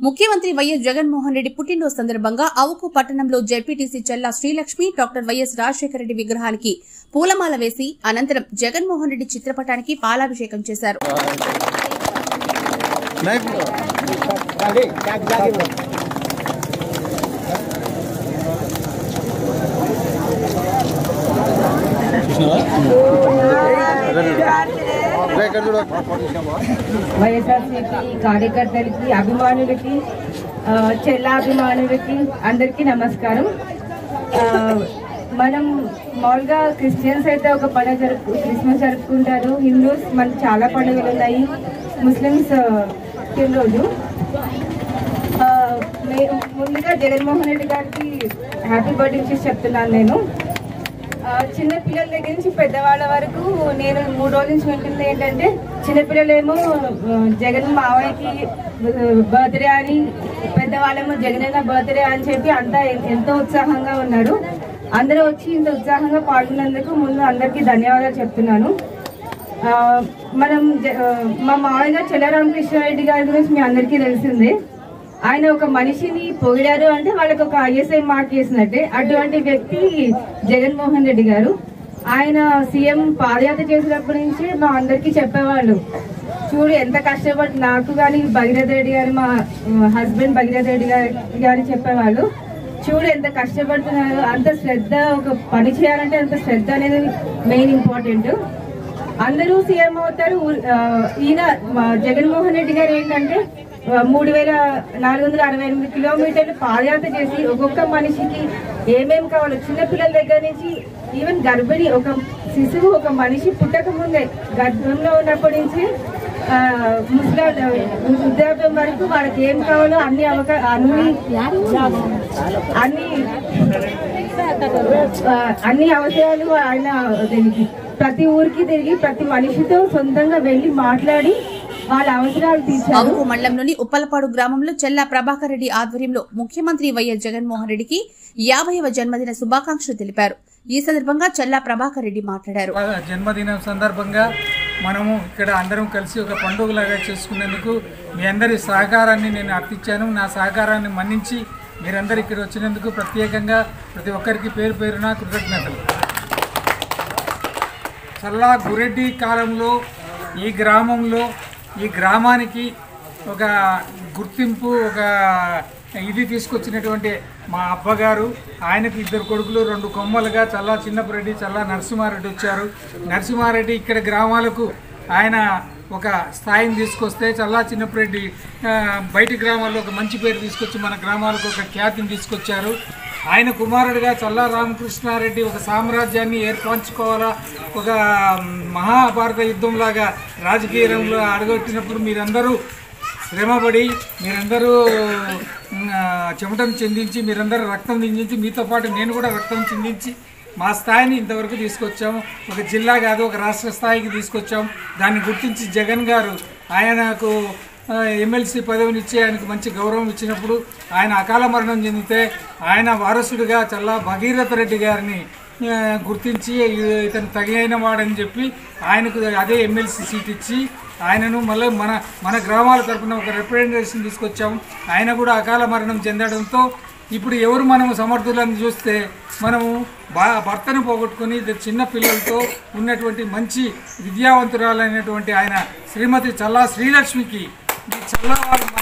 ముఖ్యమంత్రి వైఎస్ జగన్మోహన్ రెడ్డి పుట్టినరోజు సందర్భంగా అవుకు పట్టణంలో ZPTC Chella Srilakshmi doctor Y S Rajasekhara Reddy విగ్రహానికి పూలమాల వేసి అనంతరం జగన్మోహన్ రెడ్డి చిత్రపటానికి పాలాభిషేకం చేశారు వైఎస్ఆర్సీపీ కార్యకర్తలకి అభిమానులకి ఆ, చెల్ల అభిమానులకి అందరికీ నమస్కారం ఆ, మనం మామూలుగా క్రిస్టియన్స్ అయితే ఒక పండుగ జరుపు క్రిస్మస్ జరుపుకుంటారు హిందూస్ మనకి చాలా పండుగలు ఉన్నాయి ముస్లిమ్స్ ఆ, పుట్టినరోజు ఆ, మే- ముందుగా జగన్మోహన్ రెడ్డి గారికి హ్యాపీ బర్త్డే విషెస్ చెప్తున్నాను నేను ఆ, చిన్న పిల్లల దగ్గర నుంచి పెద్దవాళ్ళ వరకు నేను మూడు రోజుల నుంచి వింటుంది ఏంటంటే చిన్నపిల్లలేమో ఆ, జగన్ మావయ్యకి బర్త్డే అని పెద్దవాళ్ళేమో జగనన్న బర్త్డే అని చెప్పి అంతా ఎ- ఎంతో ఉత్సాహంగా ఉన్నారు అందరూ వచ్చి ఇంత ఉత్సాహంగా పాల్గొన్నందుకు ముందు అందరికీ ధన్యవాదాలు చెప్తున్నాను ఆ, మనం జ- ఆ, మా మామయ్య గారు చెల్లరామకృష్ణారెడ్డి గారి గురించి మీ అందరికీ తెలిసిందే ఆయన ఒక మనిషిని పొగిడారు అంటే వాళ్ళకి ఒక ఐఎస్ఐ మార్క్ చేసినట్టే అటువంటి వ్యక్తి జగన్మోహన్ రెడ్డి గారు ఆయన సీఎం పాదయాత్ర చేసినప్పటి నుంచి మా అందరికీ చెప్పేవాళ్ళు చూడు ఎంత కష్టపడి నాకు కానీ భగీరథ రెడ్డి గారు మా హస్బెండ్ భగీరథ రెడ్డి గారి గారు చెప్పేవాళ్ళు చూడు ఎంత కష్టపడుతున్నారు అంత శ్రద్ధ ఒక పని చేయాలంటే అంత శ్రద్ధ అనేది మెయిన్ ఇంపార్టెంట్ అందరూ సీఎం అవుతారు ఊ- ఆ, ఈయన మా జగన్మోహన్ రెడ్డి గారు ఏంటంటే ఆ, మూడు వేల నాలుగు వందల అరవై ఎనిమిది కిలోమీటర్లు పాదయాత్ర చేసి ఒక్కొక్క మనిషికి ఏమేం కావాలో చిన్నపిల్లల దగ్గర నుంచి ఈవెన్ గర్భిణి ఒక శిశువు ఒక మనిషి పుట్టక ముందే గర్భంలో ఉన్నప్పటి నుంచి ఆ, ముసలా వృద్ధాప్యం వరకు వాళ్ళకి ఏం కావాలో అన్ని అవకా అన్ని అన్ని ఆ, అన్ని అవసరాలు ఆయన దీనికి ప్రతి ఊరికి తిరిగి ప్రతి మనిషితో సొంతంగా వెళ్ళి మాట్లాడి వాళ్ళ అవసరాలు తీర్చారు అవుకు మండలంలోని ఉప్పలపాడు గ్రామంలో చెల్లా ప్రభాకర్ రెడ్డి ఆధ్వర్యంలో ముఖ్యమంత్రి వైఎస్ జగన్మోహన్ రెడ్డికి యాభైవ జన్మదిన శుభాకాంక్షలు తెలిపారు ఈ సందర్భంగా చెల్లా ప్రభాకర్ రెడ్డి మాట్లాడారు జన్మదినం సందర్భంగా మనము ఇక్కడ అందరం కలిసి ఒక పండుగలాగా చేసుకునేందుకు మీ అందరి సహకారాన్ని నేను అర్థించాను నా సహకారాన్ని మన్నించి మీరందరూ ఇక్కడ వచ్చినందుకు ప్రత్యేకంగా ప్రతి ఒక్కరికి పేరు పేరున కృతజ్ఞతలు చల్లా గురెడ్డి కాలంలో ఈ గ్రామంలో ఈ గ్రామానికి ఒక గుర్తింపు ఒక ఇది తీసుకొచ్చినటువంటి మా అబ్బగారు ఆయనకు ఇద్దరు కొడుకులు రెండు కొమ్మలుగా చల్లా చిన్నపరెడ్డి చల్లా నరసింహారెడ్డి వచ్చారు నరసింహారెడ్డి ఇక్కడ గ్రామాలకు ఆయన ఒక స్థాయిని తీసుకొస్తే చల్లా చిన్నపరెడ్డి ఆ, బయటి గ్రామాల్లో ఒక మంచి పేరు తీసుకొచ్చి మన గ్రామాలకు ఒక ఖ్యాతిని తీసుకొచ్చారు ఆయన కుమారుడిగా చల్లా రామకృష్ణారెడ్డి ఒక సామ్రాజ్యాన్ని ఏర్పరచుకోవాలా ఒక మహాభారత యుద్ధంలాగా రాజకీయ రంగంలో అడగొట్టినప్పుడు మీరందరూ శ్రమపడి మీరందరూ ఉమ్, ఆ, చెమటను చెందించి మీరందరూ రక్తం చిందించి మీతో పాటు నేను కూడా రక్తం చిందించి మా స్థాయిని ఇంతవరకు తీసుకొచ్చాము ఒక జిల్లా కాదు ఒక రాష్ట్ర స్థాయికి తీసుకొచ్చాం దాన్ని గుర్తించి జగన్ గారు ఆయనకు ఆ, ఎమ్మెల్సీ పదవిని ఇచ్చి ఆయనకు మంచి గౌరవం ఇచ్చినప్పుడు ఆయన అకాల మరణం చెందితే ఆయన వారసుడిగా చల్లా భగీరథ రెడ్డి గారిని ఆ, గుర్తించి ఇ- ఇతను తగిన వాడని చెప్పి ఆయనకు అదే ఎమ్మెల్సీ సీట్ ఇచ్చి ఆయనను మళ్ళీ మన మన గ్రామాల తరపున ఒక రిప్రజెంటేషన్ తీసుకొచ్చాం ఆయన కూడా అకాల మరణం చెందడంతో ఇప్పుడు ఎవరు మనము సమర్థులను చూస్తే మనము బా భర్తను పోగొట్టుకుని ఇది చిన్న పిల్లలతో ఉన్నటువంటి మంచి విద్యావంతురాలైనటువంటి ఆయన శ్రీమతి చల్లా శ్రీలక్ష్మికి ఈ చల్లా వారి